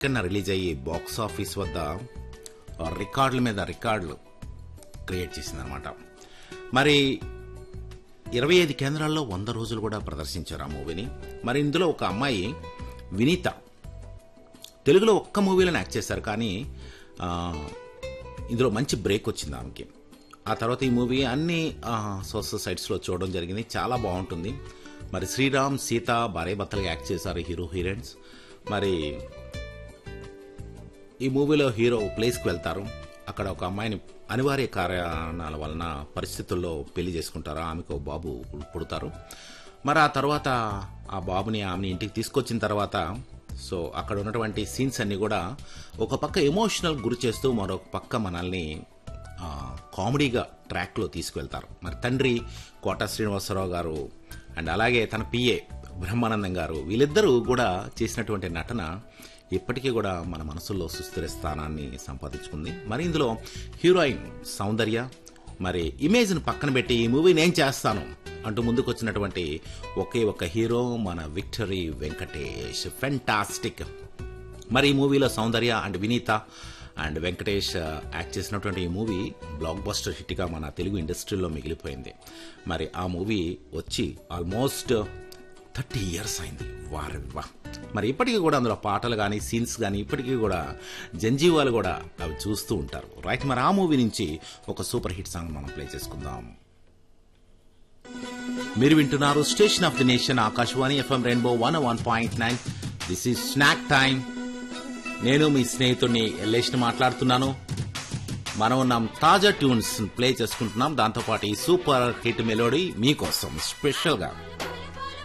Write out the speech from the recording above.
కన్నా రిలీజ్ అయ్యి box office వద్ద రికార్డుల మీద రికార్డులు క్రియేట్ చేసిందనమాట మరి ఇరవై ఐదు కేంద్రాల్లో వంద రోజులు కూడా ప్రదర్శించారు ఆ మూవీని మరి ఇందులో ఒక అమ్మాయి వినీత తెలుగులో ఒక్క మూవీలో యాక్ట్ చేశారు కానీ ఆ, ఇందులో మంచి బ్రేక్ వచ్చింది ఆమెకి ఆ తర్వాత ఈ మూవీ అన్ని సోషల్ సైట్స్లో చూడడం జరిగింది చాలా బాగుంటుంది మరి శ్రీరామ్ సీత భార్య భర్తలుగా యాక్ట్ చేశారు హీరో హీరోయిన్స్ మరి ఈ మూవీలో హీరో ప్లేస్కి వెళ్తారు అక్కడ ఒక అమ్మాయిని అనివార్య కారణాల వలన పరిస్థితుల్లో పెళ్లి చేసుకుంటారు ఆమెకు ఒక బాబు పుడతారు మరి ఆ తర్వాత ఆ బాబుని ఆమెని ఇంటికి తీసుకొచ్చిన తర్వాత సో అక్కడ ఉన్నటువంటి సీన్స్ అన్ని కూడా ఒక పక్క ఎమోషనల్ గురి చేస్తూ మరొక పక్క మనల్ని ఆ, కామెడీగా ట్రాక్లో తీసుకువెళ్తారు మరి తండ్రి కోట శ్రీనివాసరావు గారు అండ్ అలాగే తన పిఏ బ్రహ్మానందం గారు వీళ్ళిద్దరూ కూడా చేసినటువంటి నటన ఇప్పటికీ కూడా మన మనసుల్లో సుస్థిర స్థానాన్ని సంపాదించుకుంది మరి ఇందులో హీరోయిన్ సౌందర్య మరి ఇమేజ్ని పక్కన పెట్టి ఈ మూవీ నేను చేస్తాను అంటూ ముందుకొచ్చినటువంటి ఒకే ఒక హీరో మన విక్టరీ వెంకటేష్ ఫెంటాస్టిక్ మరి ఈ మూవీలో సౌందర్య అండ్ వినీత అండ్ వెంకటేష్ ఆ, యాక్ట్ చేసినటువంటి ఈ మూవీ బ్లాక్ బస్టర్ హిట్గా మన తెలుగు ఇండస్ట్రీలో మిగిలిపోయింది మరి ఆ మూవీ వచ్చి ఆల్మోస్ట్ థర్టీ ఇయర్స్ అయింది వారెవ్వా మరి ఇప్పటికీ కూడా అందులో పాటలు కానీ సీన్స్ కానీ ఇప్పటికీ కూడా జంజీవాలు కూడా అవి చూస్తూ ఉంటారు రైట్ మరి ఆ మూవీ నుంచి ఒక సూపర్ హిట్ సాంగ్ మనం ప్లే చేసుకుందాం మీరు వింటున్నారు station of the nation Akashvani FM rainbow one one point nine this is snack time నేను మీ స్నేహితుడిని ఎల్లేష్ని మాట్లాడుతున్నాను మనం ఉన్నాం తాజా ట్యూన్స్ ప్లే చేసుకుంటున్నాం దాంతోపాటు ఈ సూపర్ హిట్ మెలోడీ మీకోసం స్పెషల్గా